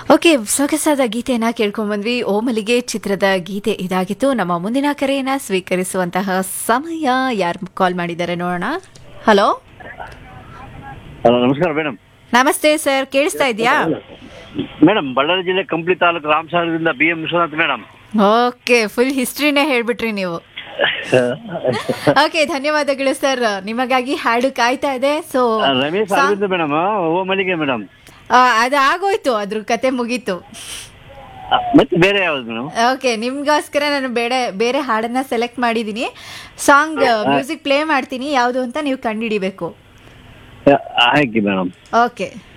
okay ಸೊಗಸಾದ ಗೀತೆಯನ್ನ ಕೇಳ್ಕೊಂಡ್ಬಂದ್ವಿ ಓಮಲಿಗೆ ಚಿತ್ರದ ಗೀತೆ ಇದಾಗಿತ್ತು ನಮ್ಮ ಮುಂದಿನ ಕರೆಯನ್ನ ಸ್ವೀಕರಿಸುವಂತಹ ಸಮಯ ಯಾರು ಕಾಲ್ ಮಾಡಿದ್ದಾರೆ ನೋಡೋಣ ಹಲೋ ಹಲೋ ನಮಸ್ಕಾರ ಮೇಡಮ್ ನಮಸ್ತೆ ಸರ್ ಕೇಳಿಸ್ತಾ ಇದೆಯಾ ಮೇಡಮ್ ಬಳ್ಳಾರಿ ಜಿಲ್ಲೆ ಕಂಪ್ಲಿ ತಾಲೂಕು ರಾಮಸಾಗರದಿಂದ B M Vishwanath madam okay full ಹಿಸ್ಟ್ರಿನೇ ಹೇಳ್ಬಿಟ್ರಿ ನೀವು ಓಕೆ ಧನ್ಯವಾದಗಳು ಸರ್ ನಿಮಗಾಗಿ ಹಾಡು ಕಾಯ್ತಾ ಇದೆ ಸೊ ರಮೇಶ್ ಅರವಿಂದ್ ಮೇಡಮ್ ಓ ಮಲ್ಲಿಗೆ ಮೇಡಮ್ ಅದು ಆಗೋಯ್ತು ಅದ್ರ ಕತೆ ಮುಗೀತು ಮತ್ತೆ ಬೇರೆ ಯಾವ್ದು ಮೇಡಮ್ ಓಕೆ ನಿಮ್ಗೋಸ್ಕರ ನಾನು ಬೇರೆ ಬೇರೆ ಹಾಡನ್ನ ಸೆಲೆಕ್ಟ್ ಮಾಡಿದ್ದೀನಿ ಸಾಂಗ್ ಮ್ಯೂಸಿಕ್ ಪ್ಲೇ ಮಾಡ್ತೀನಿ ಯಾವುದು ಅಂತ ನೀವು ಕಂಡುಹಿಡಿಬೇಕು ಹಾಕಿ ಮೇಡಮ್ ಓಕೆ